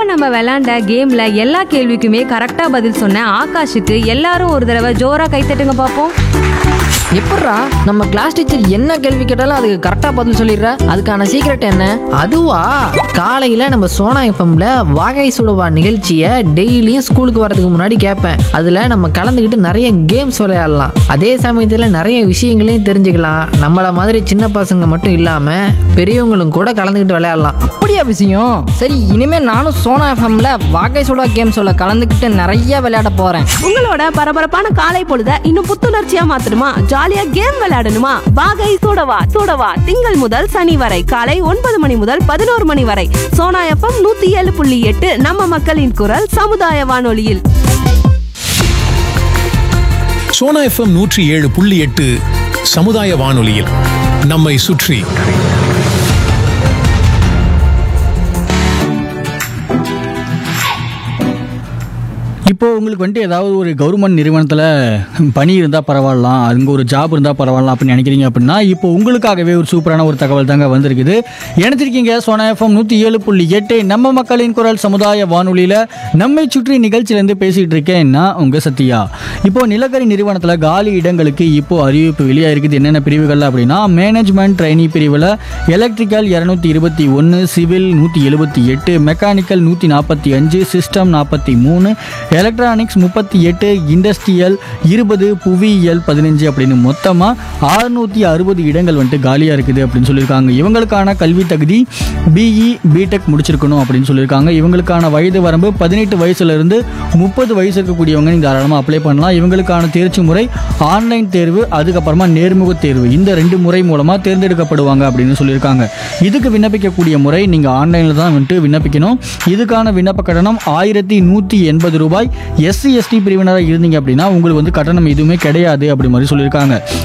நம்ம விளையாண்ட கேம்ல எல்லா கேள்விக்குமே கரெக்டா பதில் சொன்ன ஆகாஷுக்கு எல்லாரும் ஒரு தடவை ஜோரா கைத்தட்டுங்க பார்ப்போம் எப்பட்றா நம்ம கிளாஸ் டீச்சர் என்ன கேள்வி கேட்டாலும் அதுக்கு கரெக்டாக பதில் சொல்லிடுற அதுக்கான சீக்ரெட் என்ன அதுவா காலையில் நம்ம சோனா எஃப்எம்ல வாகை சுடுவா நிகழ்ச்சியை டெய்லியும் ஸ்கூலுக்கு வரதுக்கு முன்னாடி கேட்பேன் அதில் நம்ம கலந்துக்கிட்டு நிறைய கேம்ஸ் விளையாடலாம் அதே சமயத்தில் நிறைய விஷயங்களையும் தெரிஞ்சுக்கலாம் நம்மள மாதிரி சின்ன பசங்க மட்டும் இல்லாமல் பெரியவங்களும் கூட கலந்துக்கிட்டு விளையாடலாம் அப்படியா விஷயம் சரி இனிமே நானும் சோனா எஃப்எம்ல வாகை சுடா கேம் சொல்ல கலந்துக்கிட்டு நிறைய விளையாட போறேன் உங்களோட பரபரப்பான காலை பொழுத இன்னும் புத்துணர்ச்சியா மாத்தணுமா ஜாலியா கேம் விளையாடணுமா வாகை சூடவா சூடவா திங்கள் முதல் சனி வரை காலை ஒன்பது மணி முதல் பதினோரு மணி வரை சோனா எஃப்எம் நூத்தி ஏழு புள்ளி எட்டு நம்ம மக்களின் குரல் சமுதாய வானொலியில் சோனா எஃப்எம் நூற்றி ஏழு புள்ளி எட்டு சமுதாய வானொலியில் நம்மை சுற்றி இப்போ உங்களுக்கு வந்துட்டு ஏதாவது ஒரு கவர்மெண்ட் நிறுவனத்தில் பணி இருந்தால் பரவாயில்லாம் அங்கே ஒரு ஜாப் இருந்தால் பரவாயில்லாம் அப்படின்னு நினைக்கிறீங்க அப்படின்னா இப்போ உங்களுக்காகவே ஒரு சூப்பரான ஒரு தகவல் தாங்க வந்திருக்குது இணைச்சிருக்கீங்க சோனா எஃப்எம் நூற்றி ஏழு புள்ளி எட்டு நம்ம மக்களின் குரல் சமுதாய வானொலியில் நம்மை சுற்றி நிகழ்ச்சியிலேருந்து பேசிகிட்டு இருக்கேன் நான் உங்கள் சத்யா இப்போ நிலக்கரி நிறுவனத்தில் காலி இடங்களுக்கு இப்போ அறிவிப்பு வெளியாக இருக்குது என்னென்ன பிரிவுகள் அப்படின்னா மேனேஜ்மெண்ட் ட்ரைனி பிரிவில் எலக்ட்ரிக்கல் இரநூத்தி இருபத்தி ஒன்று சிவில் நூற்றி எழுபத்தி எட்டு மெக்கானிக்கல் நூற்றி நாற்பத்தி அஞ்சு சிஸ்டம் நாற்பத்தி மூணு எலக்ட்ரானிக்ஸ் முப்பத்தி எட்டு இண்டஸ்ட்ரியல் இருபது புவியியல் பதினஞ்சு அப்படின்னு மொத்தமாக அறுநூற்றி அறுபது இடங்கள் வந்துட்டு காலியாக இருக்குது அப்படின்னு சொல்லியிருக்காங்க இவங்களுக்கான கல்வி தகுதி பிஇ பிடெக் முடிச்சிருக்கணும் அப்படின்னு சொல்லியிருக்காங்க இவங்களுக்கான வயது வரம்பு பதினெட்டு வயசுலேருந்து முப்பது வயசு இருக்கக்கூடியவங்க நீங்கள் தாராளமாக அப்ளை பண்ணலாம் இவங்களுக்கான தேர்ச்சி முறை ஆன்லைன் தேர்வு அதுக்கப்புறமா நேர்முக தேர்வு இந்த ரெண்டு முறை மூலமாக தேர்ந்தெடுக்கப்படுவாங்க அப்படின்னு சொல்லியிருக்காங்க இதுக்கு விண்ணப்பிக்கக்கூடிய முறை நீங்கள் ஆன்லைனில் தான் வந்துட்டு விண்ணப்பிக்கணும் இதுக்கான விண்ணப்ப கட்டணம் ஆயிரத்தி நூற்றி எண்பது ரூபாய் எஸ்சி எஸ்டி பிரிவினராக இருந்தீங்க அப்படின்னா உங்களுக்கு வந்து கட்டணம் எதுவுமே கிடையாது அப்படி மாதிரி சொல்லியிருக்காங்க